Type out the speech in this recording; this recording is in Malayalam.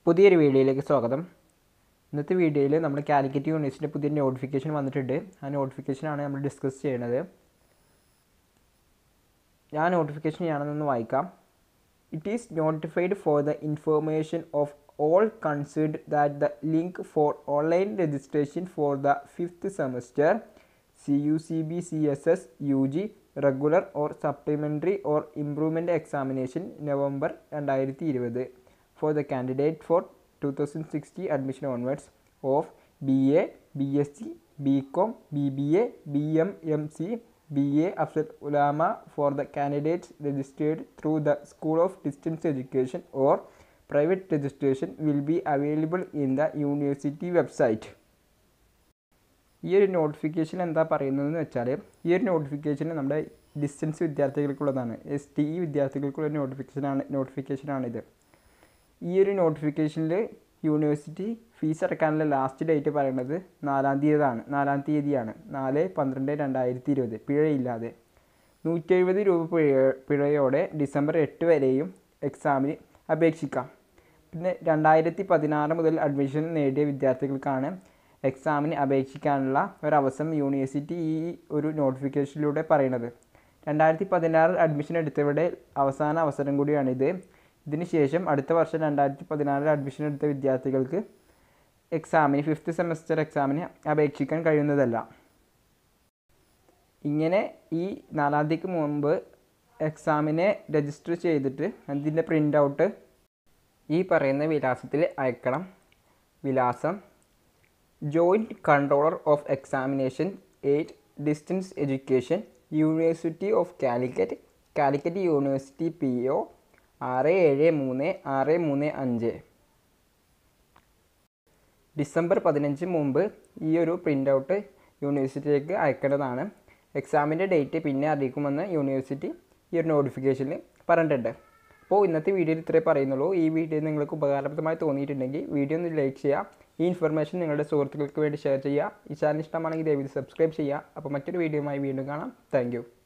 പുതിയൊരു വീഡിയോയിലേക്ക് സ്വാഗതം ഇന്നത്തെ വീഡിയോയിൽ നമ്മൾ കാലിക്കറ്റ് യൂണിവേഴ്സിറ്റിയുടെ പുതിയ നോട്ടിഫിക്കേഷൻ വന്നിട്ടുണ്ട് ആ നോട്ടിഫിക്കേഷനാണ് നമ്മൾ ഡിസ്കസ് ചെയ്യണത് ഞാൻ നോട്ടിഫിക്കേഷൻ ഞാനൊന്ന് വായിക്കാം it is notified for the information of all concerned that the link for online registration for the fifth semester C U C B C S S U G regular or supplementary or improvement examination November രണ്ടായിരത്തി ഇരുപത് for the candidate for two thousand sixty admission onwards of B A B S C B com B B A B M M C B A Afzal Ulama for the candidates registered through the school of distance education or private registration will be available in the university website ഈ ഒരു നോട്ടിഫിക്കേഷൻ എന്താ പറയുന്നതെന്ന് വെച്ചാൽ ഈ ഒരു നോട്ടിഫിക്കേഷൻ നമ്മുടെ ഡിസ്റ്റൻസ് വിദ്യാർത്ഥികൾക്കുള്ളതാണ് എസ് ടി ഇ വിദ്യാർത്ഥികൾക്കുള്ള നോട്ടിഫിക്കേഷനാണ് നോട്ടിഫിക്കേഷനാണിത് ഈ ഒരു നോട്ടിഫിക്കേഷനിൽ യൂണിവേഴ്സിറ്റി ഫീസ് അടക്കാനുള്ള ലാസ്റ്റ് ഡേറ്റ് പറയുന്നത് നാലാം തീയതിയാണ് നാലാം തീയതിയാണ് നാല് പന്ത്രണ്ട് രണ്ടായിരത്തി ഇരുപത് പിഴയില്ലാതെ നൂറ്റി എഴുപത് രൂപ പിഴ പിഴയോടെ ഡിസംബർ എട്ട് വരെയും എക്സാമിന് അപേക്ഷിക്കാം പിന്നെ രണ്ടായിരത്തി പതിനാറ് മുതൽ അഡ്മിഷൻ നേടിയ വിദ്യാർത്ഥികൾക്കാണ് എക്സാമിന് അപേക്ഷിക്കാനുള്ള ഒരവസരം യൂണിവേഴ്സിറ്റി ഈ ഒരു നോട്ടിഫിക്കേഷനിലൂടെ പറയുന്നത് രണ്ടായിരത്തി പതിനാറിൽ അഡ്മിഷൻ എടുത്തവരുടെ അവസാന അവസരം കൂടിയാണിത് ഇതിന് ശേഷം അടുത്ത വർഷം രണ്ടായിരത്തി പതിനാറിൽ അഡ്മിഷൻ എടുത്ത വിദ്യാർത്ഥികൾക്ക് എക്സാമിന് ഫിഫ്ത്ത് സെമസ്റ്റർ എക്സാമിന് അപേക്ഷിക്കാൻ കഴിയുന്നതല്ല ഇങ്ങനെ ഈ നാലാം തീയതിക്ക് മുമ്പ് എക്സാമിനെ രജിസ്റ്റർ ചെയ്തിട്ട് അതിൻ്റെ പ്രിൻ്റ് ഔട്ട് ഈ പറയുന്ന വിലാസത്തിൽ അയക്കണം വിലാസം joint controller of examination eight distance education university of Calicut Calicut university P O ആറ് ഏഴ് മൂന്ന് ആറ് മൂന്ന് അഞ്ച് ഡിസംബർ പതിനഞ്ച് മുമ്പ് ഈ ഒരു പ്രിൻ്റ് ഔട്ട് യൂണിവേഴ്സിറ്റിയിലേക്ക് അയക്കേണ്ടതാണ് എക്സാമിൻ്റെ ഡേറ്റ് പിന്നെ അറിയിക്കുമെന്ന് യൂണിവേഴ്സിറ്റി ഈ ഒരു നോട്ടിഫിക്കേഷനിൽ പറഞ്ഞിട്ടുണ്ട് അപ്പോൾ ഇന്നത്തെ വീഡിയോയിൽ ഇത്രേ പറയുന്നുള്ളൂ ഈ വീഡിയോ നിങ്ങൾക്ക് ഉപകാരപ്രദമായി തോന്നിയിട്ടുണ്ടെങ്കിൽ വീഡിയോ ഒന്ന് ലൈക്ക് ചെയ്യുക ഈ ഇൻഫർമേഷൻ നിങ്ങളുടെ സുഹൃത്തുക്കൾക്ക് വേണ്ടി ഷെയർ ചെയ്യുക ഈ ചാനൽ ഇഷ്ടമാണെങ്കിൽ ദയവായി സബ്സ്ക്രൈബ് ചെയ്യുക അപ്പോൾ മറ്റൊരു വീഡിയോയുമായി വീണ്ടും കാണാം താങ്ക്